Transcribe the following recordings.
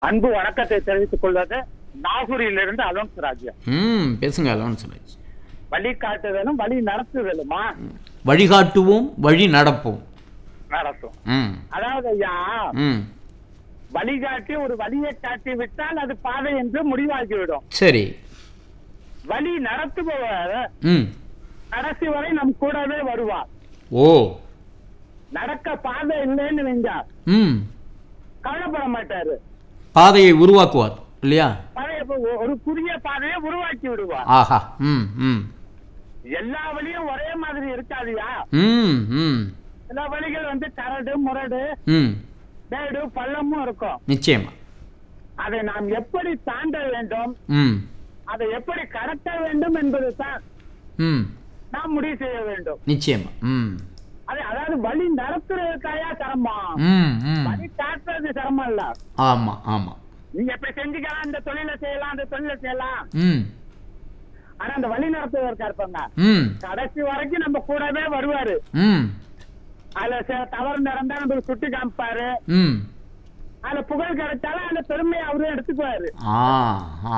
அன்பு வணக்கத்தை தெரிவித்துக் கொள்வது நாகூரிலிருந்து அலோன்ஸ் ராஜ்யா ம் பேசுங்க அலோன்ஸ் ராஜ் வழி காட்டுதலும் வழி நடத்துதலுமா வழிகாட்டுவோம் வழி நடப்போம் நடத்தும் ம் அதாவது ஐயா ம் வழிகாட்டி ஒரு வழியை காட்டி விட்டால் அது பாதை என்று முடிவாகிவிடும் சரி வழி நடத்துபவர் ம் கடைசி வரை நம் கூடவே வருவார் ஓ நடக்க பாதை இல்லைன்னு வைங்க ம் கவலைப்பட மாட்டாரு பாதையை உருவாக்குவார் இல்லையா பழைய ஒ- ஒரு புதிய பாதையை உருவாக்கி விடுவார் ஆஹா ம் ம் எல்லா வழியும் ஒரே மாதிரி இருக்காதுயா ம் ம் சில வழிகள் வந்து கரடு முரடு ம் மேடு பள்ளமும் இருக்கும் நிச்சயமா அதை நாம் எப்படி தாண்ட வேண்டும் ம் அதை எப்படி கடத்த வேண்டும் என்பது தான் ம் நாம் முடிவு செய்ய வேண்டும் நிச்சயமா ம் அது அதாவது வழி நடத்துறதுக்காயா சிரமம் ம் ம் வழி காட்டுறது சிரமம் இல்ல ஆமா ஆமா நீங்க இப்படி செஞ்சுக்கலாம் இந்த தொழிலை செய்யலாம் அந்த தொழிலை செய்யலாம் ம் ஆனா அந்த வழி நடத்துவதற்கா இருப்பாங்க ம் கடைசி வரைக்கும் நம்ம கூடவே வருவாரு ம் அதுல சில தவறு நடந்தா நம்மளுக்கு சுட்டி காமிப்பாரு ம் அதுல புகழ் கிடைச்சாலும் அந்த பெருமையை அவரு எடுத்துக்குவாரு ஆ ஆ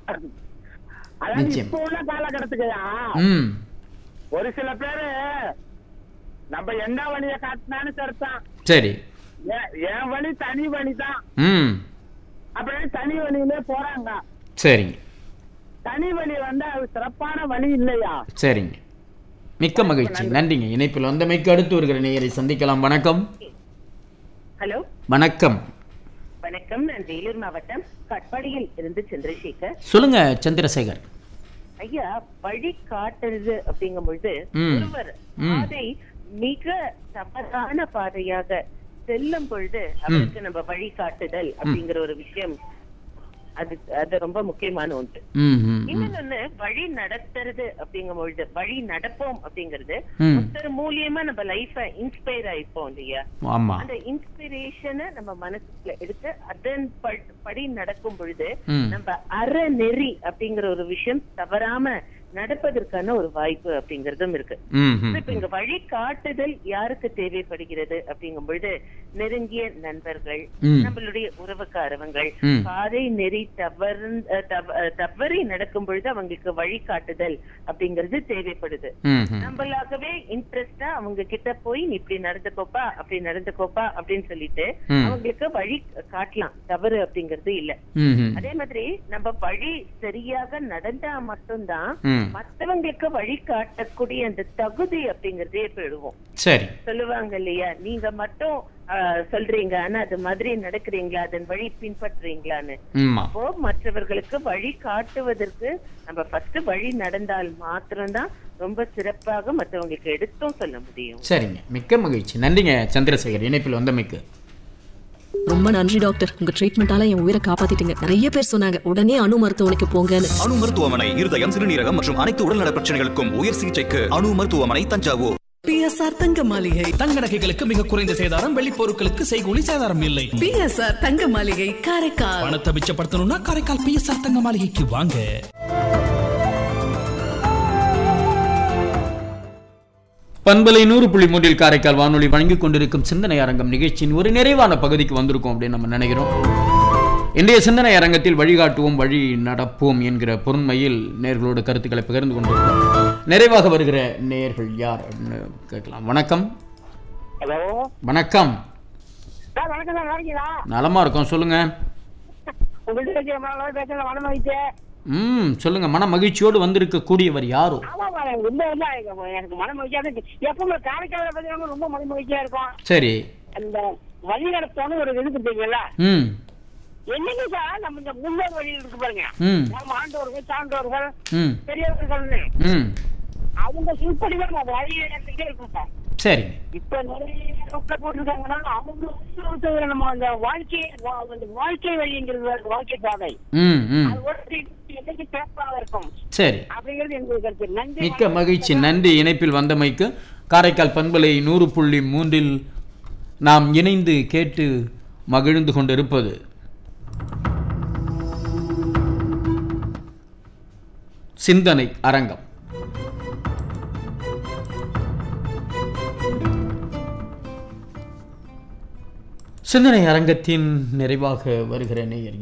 அதாவது நிச்சயம். இப்ப உள்ள காலகட்டத்துக்குயா ம் ஒரு சில பேரு நம்ம என்ன வழிய காட்டினான்னு சரிதான் சரி என் என் வழி தனி வழிதான் ம் அப்படின்னு தனி வழியிலே போறாங்க சரிங்க தனி வழி வந்து அது சிறப்பான வழி இல்லையா சரிங்க மிக்க மகிழ்ச்சி நன்றிங்க இணைப்பில் வந்தமைக்கு அடுத்து வருகிற நேயரை சந்திக்கலாம் வணக்கம் ஹலோ வணக்கம் வணக்கம் நான் வேலூர் மாவட்டம் கட்பாடியில் இருந்து சந்திரசேகர் சொல்லுங்க சந்திரசேகர் ஐயா வழி காட்டுறது அப்படிங்கும் பொழுது ம். ஒருவர் ம். பாதை மிக தவறான பாதையாக செல்லும் பொழுது அவருக்கு நம்ம வழி காட்டுதல் அப்படிங்கிற ஒரு விஷயம் அது அது ரொம்ப முக்கியமான ஒன்று ம் ம் ம் இன்னொன்னு வழி நடத்துறது அப்படிங்கும் பொழுது வழி நடப்போம் அப்படிங்கிறது ம். ஒருத்தர் மூலியமா நம்ம லைஃப இன்ஸ்பயர் ஆயிப்போம் இல்லையா ஆமா அந்த இன்ஸ்பிரேஷனை நம்ம மனசுல எடுத்து அதன் ப- படி நடக்கும் பொழுது ம். நம்ம அறநெறி அப்படிங்கிற ஒரு விஷயம் தவறாம நடப்பதற்கான ஒரு வாய்ப்பு அப்படிங்கறதும் இருக்கு ம் ம் இப்ப இங்க வழி காட்டுதல் யாருக்கு தேவைப்படுகிறது அப்படிங்கும் பொழுது நெருங்கிய நண்பர்கள் ம். நம்மளுடைய உறவுக்காரவங்கள் ம். பாதை நெறி தவறு தவறி நடக்கும் பொழுது அவங்களுக்கு வழி காட்டுதல் அப்படிங்கிறது தேவைப்படுது ம் ம் நம்மளாகவே இன்ட்ரெஸ்டா அவங்க கிட்ட போய் நீ இப்படி நடந்துக்கோப்பா அப்படி நடந்துக்கோப்பா அப்படின்னு சொல்லிட்டு ம். அவங்களுக்கு வழி காட்டலாம் தவறு அப்படிங்கிறது இல்ல ம் ம் அதே மாதிரி நம்ம வழி சரியாக நடந்தா மட்டும்தான் ம் மத்தவங்களுக்கு வழி காட்டக்கூடிய அந்த தகுதி அப்படிங்கறதே பெறுவோம் சரி சொல்லுவாங்க இல்லையா நீங்க மட்டும் ஆஹ், சொல்றீங்க ஆனா அது மாதிரி நடக்கிறீங்களா அதன் வழி பின்பற்றுறீங்களான்னு ஆமா அப்போ மற்றவர்களுக்கு வழி காட்டுவதற்கு நம்ம ஃபர்ஸ்ட் வழி நடந்தால் மாத்திரம்தான் ரொம்ப சிறப்பாக மற்றவங்களுக்கு எடுத்தும் சொல்ல முடியும் சரிங்க மிக்க மகிழ்ச்சி நன்றிங்க சந்திரசேகர் இணைப்பில் வந்தமைக்கு ரொம்ப நன்றி டாக்டர் உங்க ட்ரீட்மெண்டால என் உயிரை காப்பாத்திட்டீங்க நிறைய பேர் சொன்னாங்க உடனே அணு மருத்துவமனைக்கு போங்கன்னு அணு மருத்துவமனை இருதயம் சிறுநீரகம் மற்றும் அனைத்து உடல்நல பிரச்சனைகளுக்கும் உயர் சிகிச்சைக்கு அணு மருத்துவமனை தஞ்சாவூர் பிஎஸ்ஆர் தங்க மாளிகை தங்க நகைகளுக்கு மிக குறைந்த சேதாரம் வெள்ளி பொருட்களுக்கு செய்கூலி சேதாரம் இல்லை பிஎஸ்ஆர் தங்க மாளிகை காரைக்கால் பணத்தை மிச்சப்படுத்தணும்னா காரைக்கால் பிஎஸ்ஆர் தங்க மாளிகைக்கு வாங்க பண்பலை நூறு புள்ளி மூன்றில் காரைக்கால் வானொலி வழங்கிக் கொண்டிருக்கும் சிந்தனை அரங்கம் நிகழ்ச்சியின் ஒரு நிறைவான பகுதிக்கு வந்திருக்கோம் அப்படின்னு நம்ம நினைக்கிறோம் இன்றைய சிந்தனை அரங்கத்தில் வழிகாட்டுவோம் வழி நடப்போம் என்கிற பொருண்மையில் நேர்களோடு கருத்துக்களை பகிர்ந்து கொண்டிருக்கிறோம் நிறைவாக வருகிற நேயர்கள் யார் அப்படின்னு கேட்கலாம் வணக்கம் ஹலோ வணக்கம் சார் வணக்கம் சார் இருக்கீங்களா நலமா இருக்கோம் சொல்லுங்க உங்கள்கிட்ட பேசுற மனம் வகிச்சு ம் சொல்லுங்க மன மகிழ்ச்சியோடு வந்திருக்கக்கூடியவர் யாரோ ஆமா மேடம் ரொம்ப வந்து எனக்கு மன மகிழ்ச்சியா இருக்கு எப்பவுமே காரைக்கால பத்தி ரொம்ப மன மகிழ்ச்சியா இருக்கும் சரி அந்த வழி நடத்தணும் ஒரு இது கொடுத்தீங்கல்ல ம் என்னங்க சார் நம்ம இந்த முன்னோர் வழி இருக்கு பாருங்க ம் நம்ம ஆண்டவர்கள் சான்றோர்கள் ம் பெரியவர்கள்னு ம் அவங்க சிற்படி தான் நம்ம வழி நடத்திட்டே இருக்கும் சார் சரிங்க இப்ப நிறைய ரோட்ல போட்டிருக்காங்கன்னா அவங்க உத்தரவுல நம்ம அந்த வாழ்க்கை வா- அந்த வாழ்க்கை வழிங்கிறது இருக்கு, வாழ்க்கை பாதை ம் ம் அது ஓட்டி என்னைக்கு சிறப்பாக இருக்கும் சரி அப்படிங்கிறது என்னுடைய கருத்து நன்றி மிக்க மகிழ்ச்சி நன்றி இணைப்பில் வந்தமைக்கு காரைக்கால் பண்பலை நூறு புள்ளி மூன்றில் நாம் இணைந்து கேட்டு மகிழ்ந்து கொண்டிருப்பது சிந்தனை அரங்கம் சிந்தனை அரங்கத்தின் நிறைவாக வருகிற நேயர்